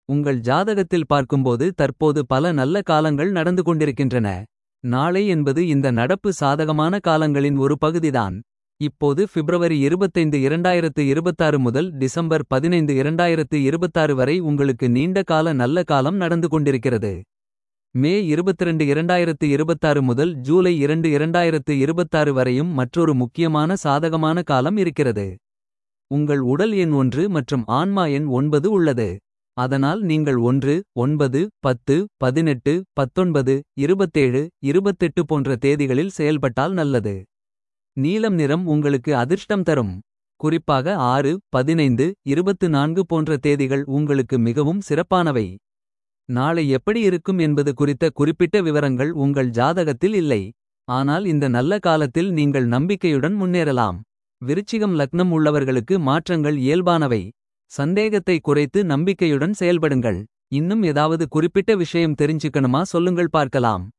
உங்கள் ஜாதகத்தில் பார்க்கும்போது தற்போது பல நல்ல காலங்கள் நடந்து கொண்டிருக்கின்றன. நாளை என்பது இந்த நடப்பு சாதகமான காலங்களின் ஒரு பகுதிதான். இப்போது பிப்ரவரி 25 2026 முதல் டிசம்பர் 15 2026 வரை உங்களுக்கு நீண்ட கால நல்ல காலம் நடந்து கொண்டிருக்கிறது. மே 22 2026 முதல் ஜூலை 2 2026 வரையும் மற்றொரு முக்கியமான சாதகமான காலம் இருக்கிறது. உங்கள் உடல் எண் 1 மற்றும் ஆன்மா எண் 9 உள்ளது. அதனால் நீங்கள் 1 9 10 18 19 27 28 போன்ற தேதிகளில் செயல்பட்டால் நல்லது. நீலம் நிறம் உங்களுக்கு அதிர்ஷ்டம் தரும். குறிப்பாக 6 15 24 போன்ற தேதிகள் உங்களுக்கு மிகவும் சிறப்பானவை. நாளை எப்படி இருக்கும் என்பது குறித்த குறிப்பிட்ட விவரங்கள் உங்கள் ஜாதகத்தில் இல்லை. ஆனால் இந்த நல்ல காலத்தில் நீங்கள் நம்பிக்கையுடன் முன்னேறலாம். விருச்சிகம் லக்னம் உள்ளவர்களுக்கு மாற்றங்கள் இயல்பானவை. சந்தேகத்தை குறைத்து நம்பிக்கையுடன் செயல்படுங்கள். இன்னும் ஏதாவது குறிப்பிட்ட விஷயம் தெரிஞ்சுக்கணுமா சொல்லுங்கள் பார்க்கலாம்.